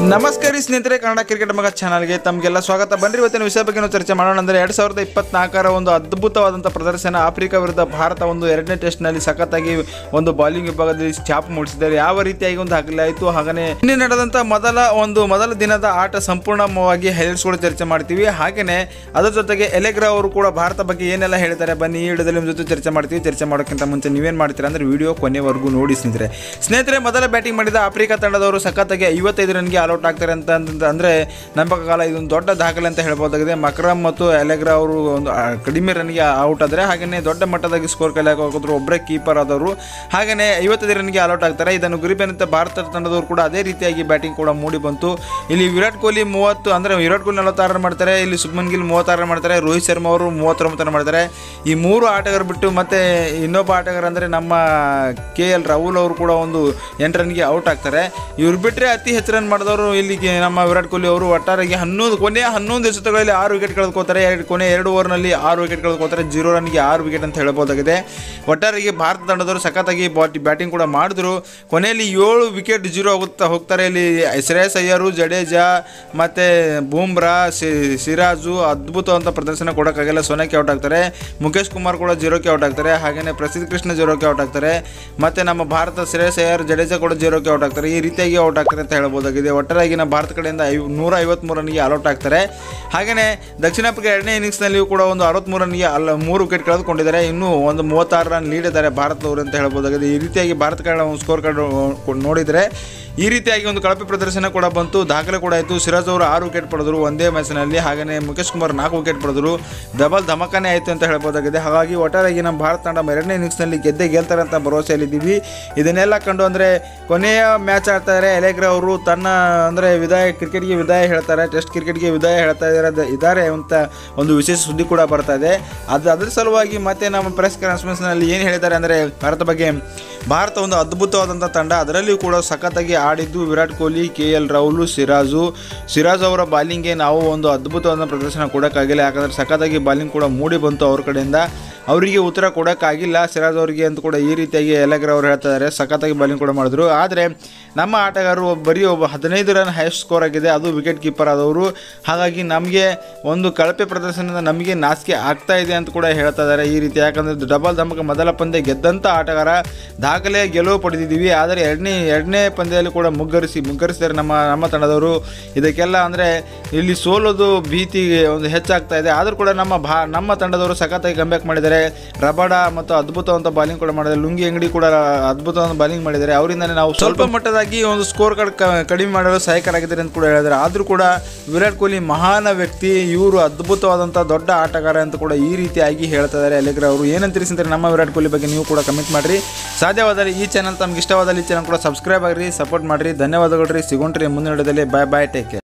ನಮಸ್ಕಾರ ಸ್ನೇಹಿತರೆ ಕನ್ನಡ ಕ್ರಿಕೆಟ್ ಮಗ ಚಾನಲ್ಗೆ ತಮಗೆಲ್ಲ ಸ್ವಾಗತ ಬನ್ರಿ ಇವತ್ತಿನ ವಿಷಯ ಬಗ್ಗೆ ನಾವು ಚರ್ಚೆ ಮಾಡೋಣ ಅಂದರೆ ಎರಡು ಸಾವಿರದ ಇಪ್ಪತ್ನಾಲ್ಕರ ಒಂದು ಅದ್ಭುತವಾದಂಥ ಪ್ರದರ್ಶನ ಆಫ್ರಿಕಾ ವಿರುದ್ಧ ಭಾರತ ಒಂದು ಎರಡನೇ ಟೆಸ್ಟ್ನಲ್ಲಿ ಸಖತ್ತಾಗಿ ಒಂದು ಬಾಲಿಂಗ್ ವಿಭಾಗದಲ್ಲಿ ಛಾಪ್ ಮೂಡಿಸಿದ್ದಾರೆ ಯಾವ ರೀತಿಯಾಗಿ ಒಂದು ದಾಖಲೆ ಆಯಿತು ಹಾಗೆಯೇ ನಿನ್ನೆ ನಡೆದಂಥ ಮೊದಲ ಒಂದು ಮೊದಲ ದಿನದ ಆಟ ಸಂಪೂರ್ಣವಾಗಿ ಹೈಲೈಟ್ಸ್ ಕೂಡ ಚರ್ಚೆ ಮಾಡ್ತೀವಿ ಹಾಗೆಯೇ ಅದರ ಜೊತೆಗೆ ಎಲೆಗ್ರಾ ಅವರು ಕೂಡ ಭಾರತ ಬಗ್ಗೆ ಏನೆಲ್ಲ ಹೇಳ್ತಾರೆ ಬನ್ನಿ ಈ ವಿಡಿಯೋದಲ್ಲಿ ನಿಮ್ಮ ಜೊತೆ ಚರ್ಚೆ ಮಾಡ್ತೀವಿ ಚರ್ಚೆ ಮಾಡೋಕ್ಕಿಂತ ಮುಂಚೆ ನೀವೇನು ಮಾಡ್ತೀರಾ ಅಂದರೆ ವಿಡಿಯೋ ಕೊನೆವರೆಗೂ ನೋಡಿ ಸ್ನೇಹಿತರೆ ಸ್ನೇಹಿತರೆ ಮೊದಲ ಬ್ಯಾಟಿಂಗ್ ಮಾಡಿದ ಆಫ್ರಿಕಾ ತಂಡದವರು ಸಖತ್ತಾಗಿ ಐವತ್ತೈದು ರನ್ಗೆ ಆಲ್ಔಟ್ ಆಗ್ತಾರೆ ಅಂತ ಅಂತ- ಅಂದ್ರೆ ನಂಬಕ ಕಾಲ ಇದೊಂದು ದೊಡ್ಡ ದಾಖಲೆ ಅಂತ ಹೇಳ್ಬೋದಾಗಿದೆ ಮಕ್ರಮ್ ಮತ್ತು ಎಲೆಗ್ರಾ ಅವರು ಒಂದು ಆ, ಕಡಿಮೆ ರನ್ಗೆ ಔಟ್ ಆದರೆ ಹಾಗೆಯೇ ದೊಡ್ಡ ಮಟ್ಟದಾಗಿ ಸ್ಕೋರ್ ಕಲೆ ಹಾಕೋದ್ರು ಒಬ್ಬರೇ ಕೀಪರ್ ಆದವರು ಹಾಗೆಯೇ ಐವತ್ತೈದು ರನ್ಗೆ ಆಲ್ಔಟ್ ಆಗ್ತಾರೆ ಇದನ್ನು ಗುರಿಪೇನಂತೆ ಭಾರತ ತಂಡದವರು ಕೂಡ ಅದೇ ರೀತಿಯಾಗಿ ಬ್ಯಾಟಿಂಗ್ ಕೂಡ ಮೂಡಿ ಬಂತು ಇಲ್ಲಿ ವಿರಾಟ್ ಕೊಹ್ಲಿ ಮೂವತ್ತು ಅಂದರೆ ವಿರಾಟ್ ಕೊಹ್ಲಿ ನಲವತ್ತಾರು ರನ್ ಮಾಡ್ತಾರೆ ಇಲ್ಲಿ ಸುಬ್ಮನ್ ಗಿಲ್ ಮೂವತ್ತಾರು ರನ್ ಮಾಡ್ತಾರೆ ರೋಹಿತ್ ಶರ್ಮಾ ಅವರು ಮೂವತ್ತೊಂಬತ್ತು ರನ್ ಮಾಡ್ತಾರೆ ಈ ಮೂರು ಆಟಗಾರ ಬಿಟ್ಟು ಮತ್ತೆ ಇನ್ನೊಬ್ಬ ಆಟಗಾರ ಅಂದರೆ ನಮ್ಮ ಕೆ ಎಲ್ ರಾಹುಲ್ ಅವರು ಕೂಡ ಒಂದು ಎಂಟು ರನ್ಗೆ ಔಟ್ ಆಗ್ತಾರೆ ಇವ್ರು ಬಿಟ್ಟರೆ ಅತಿ ಹೆಚ್ಚು ರನ್ ಮಾಡಿದವರು ಇಲ್ಲಿಗೆ ನಮ್ಮ ವಿರಾಟ್ ಕೊಹ್ಲಿ ಅವರು ಒಟ್ಟಾರೆಗೆ ಹನ್ನೊಂದು ಕೊನೆಯ ಹನ್ನೊಂದು ಎಸೆತಗಳಲ್ಲಿ ಆರು ವಿಕೆಟ್ ಕಳೆದುಕೋತಾರೆ ಎರಡು ಕೊನೆ ಎರಡು ಓವರ್ನಲ್ಲಿ ಆರು ವಿಕೆಟ್ ಕಳೆದುಕೋತಾರೆ ಜೀರೋ ರನ್ಗೆ ಆರು ವಿಕೆಟ್ ಅಂತ ಹೇಳ್ಬೋದಾಗಿದೆ ಒಟ್ಟಾರೆಗೆ ಭಾರತ ತಂಡದವರು ಸಖತ್ತಾಗಿ ಬಾಟಿ ಬ್ಯಾಟಿಂಗ್ ಕೂಡ ಮಾಡಿದ್ರು ಕೊನೆಯಲ್ಲಿ ಏಳು ವಿಕೆಟ್ ಜೀರೋ ಹೋಗುತ್ತಾ ಹೋಗ್ತಾರೆ ಇಲ್ಲಿ ಶ್ರೇಯಸ್ ಅಯ್ಯರು ಜಡೇಜಾ ಮತ್ತು ಬೂಮ್ರಾ ಸಿ- ಸಿರಾಜು ಅದ್ಭುತವಂತ ಪ್ರದರ್ಶನ ಕೊಡೋಕ್ಕಾಗಲ್ಲ ಸೊನಕ್ಕೆ ಔಟ್ ಆಗ್ತಾರೆ ಮುಖೇಶ್ ಕುಮಾರ್ ಕೂಡ ಜೀರೋಕ್ಕೆ ಔಟ್ ಆಗ್ತಾರೆ ಹಾಗೆಯೇ ಪ್ರಸಿದ್ಧ ಕೃಷ್ಣ ಜೀರೋಕ್ಕೆ ಔಟ್ ಆಗ್ತಾರೆ ಮತ್ತು ನಮ್ಮ ಭಾರತ ಶ್ರೇಯಸ್ ಅಯ್ಯರ್ ಜಡೇಜಾ ಕೂಡ ಜೀರೋಕ್ಕೆ ಔಟ್ ಆಗ್ತಾರೆ ಈ ರೀತಿಯಾಗಿ ಔಟ್ ಆಗ್ತಾರೆ ಅಂತ ಹೇಳ್ಬೋದಾಗಿದೆ ಒಟ್ಟಾರೆಯಾಗಿ ನಮ್ಮ ಭಾರತ ಕಡೆಯಿಂದ ಐ ನೂರ ಐವತ್ತ್ಮೂರು ರನ್ಗೆ ಆಲ್ಔಟ್ ಆಗ್ತಾರೆ ಹಾಗೆಯೇ ದಕ್ಷಿಣ ಆಫ್ರಿಕಾ ಎರಡನೇ ಇನ್ನಿಂಗ್ಸ್ನಲ್ಲಿಯೂ ಕೂಡ ಒಂದು ಅರವತ್ತ್ಮೂರು ರನ್ಗೆ ಅಲ್ಲ ಮೂರು ವಿಕೆಟ್ ಕಳೆದುಕೊಂಡಿದ್ದಾರೆ ಇನ್ನೂ ಒಂದು ಮೂವತ್ತಾರು ರನ್ ಲೀಡ್ ಇದ್ದಾರೆ ಭಾರತದವರು ಅಂತ ಹೇಳ್ಬೋದಾಗಿದೆ ಈ ರೀತಿಯಾಗಿ ಭಾರತ ಕಡೆ ಒಂದು ಸ್ಕೋರ್ ಕಾರ್ಡ್ ನೋಡಿದರೆ ಈ ರೀತಿಯಾಗಿ ಒಂದು ಕಳಪೆ ಪ್ರದರ್ಶನ ಕೂಡ ಬಂತು ದಾಖಲೆ ಕೂಡ ಆಯಿತು ಸಿರಾಜ್ ಅವರು ಆರು ವಿಕೆಟ್ ಪಡೆದರು ಒಂದೇ ಮ್ಯಾಚ್ನಲ್ಲಿ ಹಾಗೆಯೇ ಮುಖೇಶ್ ಕುಮಾರ್ ನಾಲ್ಕು ವಿಕೆಟ್ ಪಡೆದರು ಡಬಲ್ ಧಮಕನೇ ಆಯಿತು ಅಂತ ಹೇಳ್ಬೋದಾಗಿದೆ ಹಾಗಾಗಿ ಒಟ್ಟಾರೆಯಾಗಿ ನಮ್ಮ ಭಾರತ ತಂಡ ಎರಡನೇ ಇನ್ನಿಂಗ್ಸ್ನಲ್ಲಿ ಗೆದ್ದೇ ಗೆಲ್ತಾರೆ ಅಂತ ಭರವಸೆಯಲ್ಲಿದ್ದೀವಿ ಇದನ್ನೆಲ್ಲ ಕಂಡು ಅಂದರೆ ಕೊನೆಯ ಮ್ಯಾಚ್ ಆಡ್ತಾರೆ ಎಲೆಗ್ರಾ ಅವರು ತನ್ನ ಅಂದರೆ ವಿದಾಯ ಕ್ರಿಕೆಟ್ಗೆ ವಿದಾಯ ಹೇಳ್ತಾರೆ ಟೆಸ್ಟ್ ಕ್ರಿಕೆಟ್ಗೆ ವಿದಾಯ ಹೇಳ್ತಾ ಇದ್ದಾರೆ ಇದ್ದಾರೆ ಅಂತ ಒಂದು ವಿಶೇಷ ಸುದ್ದಿ ಕೂಡ ಬರ್ತಾ ಇದೆ ಅದು ಅದರ ಸಲುವಾಗಿ ಮತ್ತೆ ನಮ್ಮ ಪ್ರೆಸ್ ಕಾನ್ಫರೆನ್ಸ್ನಲ್ಲಿ ಏನು ಹೇಳಿದ್ದಾರೆ ಅಂದರೆ ಭಾರತ ಬಗ್ಗೆ ಭಾರತ ಒಂದು ಅದ್ಭುತವಾದಂಥ ತಂಡ ಅದರಲ್ಲಿಯೂ ಕೂಡ ಸಖತ್ತಾಗಿ ಆಡಿದ್ದು ವಿರಾಟ್ ಕೊಹ್ಲಿ ಕೆ ಎಲ್ ರಾಹುಲ್ ಸಿರಾಜು ಸಿರಾಜ್ ಅವರ ಬಾಲಿಂಗ್ಗೆ ನಾವು ಒಂದು ಅದ್ಭುತವಾದ ಪ್ರದರ್ಶನ ಕೊಡೋಕ್ಕಾಗಿಲ್ಲ ಯಾಕಂದರೆ ಸಖತ್ತಾಗಿ ಬಾಲಿಂಗ್ ಕೂಡ ಮೂಡಿ ಬಂತು ಅವ್ರ ಕಡೆಯಿಂದ ಅವರಿಗೆ ಉತ್ತರ ಕೊಡೋಕ್ಕಾಗಿಲ್ಲ ಸಿರಾಜ್ ಅವರಿಗೆ ಅಂತ ಕೂಡ ಈ ರೀತಿಯಾಗಿ ಎಲಗ್ರ ಅವರು ಹೇಳ್ತಾ ಇದ್ದಾರೆ ಸಖತ್ತಾಗಿ ಬಾಲಿಂಗ್ ಕೂಡ ಮಾಡಿದ್ರು ಆದರೆ ನಮ್ಮ ಆಟಗಾರರು ಬರೀ ಒಬ್ಬ ಹದಿನೈದು ರನ್ ಹೈಯೆಸ್ಟ್ ಸ್ಕೋರ್ ಆಗಿದೆ ಅದು ವಿಕೆಟ್ ಕೀಪರ್ ಆದವರು ಹಾಗಾಗಿ ನಮಗೆ ಒಂದು ಕಳಪೆ ಪ್ರದರ್ಶನದಿಂದ ನಮಗೆ ನಾಚಿಕೆ ಆಗ್ತಾ ಇದೆ ಅಂತ ಕೂಡ ಹೇಳ್ತಾ ಇದ್ದಾರೆ ಈ ರೀತಿ ಯಾಕಂದರೆ ಡಬಲ್ ಧಮಕ ಮೊದಲ ಪಂದ್ಯ ಗೆದ್ದಂಥ ಆಟಗಾರ ದಾಖಲೆ ಗೆಲುವು ಪಡೆದಿದ್ದೀವಿ ಆದರೆ ಎರಡನೇ ಎರಡನೇ ಪಂದ್ಯದಲ್ಲಿ ಕೂಡ ಮುಗ್ಗರಿಸಿ ಮುಗ್ಗರಿಸಿದ್ದಾರೆ ನಮ್ಮ ನಮ್ಮ ತಂಡದವರು ಇದಕ್ಕೆಲ್ಲ ಅಂದರೆ ಇಲ್ಲಿ ಸೋಲೋದು ಭೀತಿ ಒಂದು ಹೆಚ್ಚಾಗ್ತಾ ಇದೆ ಆದರೂ ಕೂಡ ನಮ್ಮ ಭಾ ನಮ್ಮ ತಂಡದವರು ಸಖತ್ತಾಗಿ ಕಂಬ್ಯಾಕ್ ಮಾಡಿದ್ದಾರೆ ರಬಡ ಮತ್ತು ಅದ್ಭುತವಂತ ಬಾಲಿಂಗ್ ಕೂಡ ಮಾಡಿದ್ದಾರೆ ಲುಂಗಿ ಅಂಗಡಿ ಕೂಡ ಅದ್ಭುತವಾದ ಬಾಲಿಂಗ್ ಮಾಡಿದ್ದಾರೆ ಅವರಿಂದನೇ ನಾವು ಸ್ವಲ್ಪ ಮಟ್ಟದಾಗಿ ಒಂದು ಸ್ಕೋರ್ ಕಾರ್ಡ್ ಕಡಿಮೆ ಮಾಡಲು ಸಹಾಯಕರಾಗಿದ್ದಾರೆ ಅಂತ ಕೂಡ ಹೇಳಿದ್ದಾರೆ ಆದರೂ ಕೂಡ ವಿರಾಟ್ ಕೊಹ್ಲಿ ಮಹಾನ ವ್ಯಕ್ತಿ ಇವರು ಅದ್ಭುತವಾದಂಥ ದೊಡ್ಡ ಆಟಗಾರ ಅಂತ ಕೂಡ ಈ ರೀತಿಯಾಗಿ ಹೇಳ್ತಾ ಇದ್ದಾರೆ ಅಲೆಗ್ರ ಅವರು ಏನಂತ ತಿಳಿಸಿದ್ರೆ ನಮ್ಮ ವಿರಾಟ್ ಕೊಹ್ಲಿ ಬಗ್ಗೆ ನೀವು ಕೂಡ ಕಮೆಂಟ್ ಮಾಡಿರಿ ಸಾಧ್ಯವಾದಲ್ಲಿ ಈ ಚಾನಲ್ ತಮ್ಗೆ ಇಷ್ಟವಾದಲ್ಲಿ ಈ ಚಾನಲ್ ಕೂಡ ಸಬ್ಸ್ಕ್ರೈಬ್ ಆಗಿರಿ ಸಪೋರ್ಟ್ ಮಾಡಿರಿ ಧನ್ಯವಾದಗಳು ರೀ ಸಿಗೋಣ್ರಿ ಮುಂದಿನ ವಿಡಿಯೋದಲ್ಲಿ ಬಾಯ್ ಬಾಯ್ ಟೇಕ್ ಕೇರ್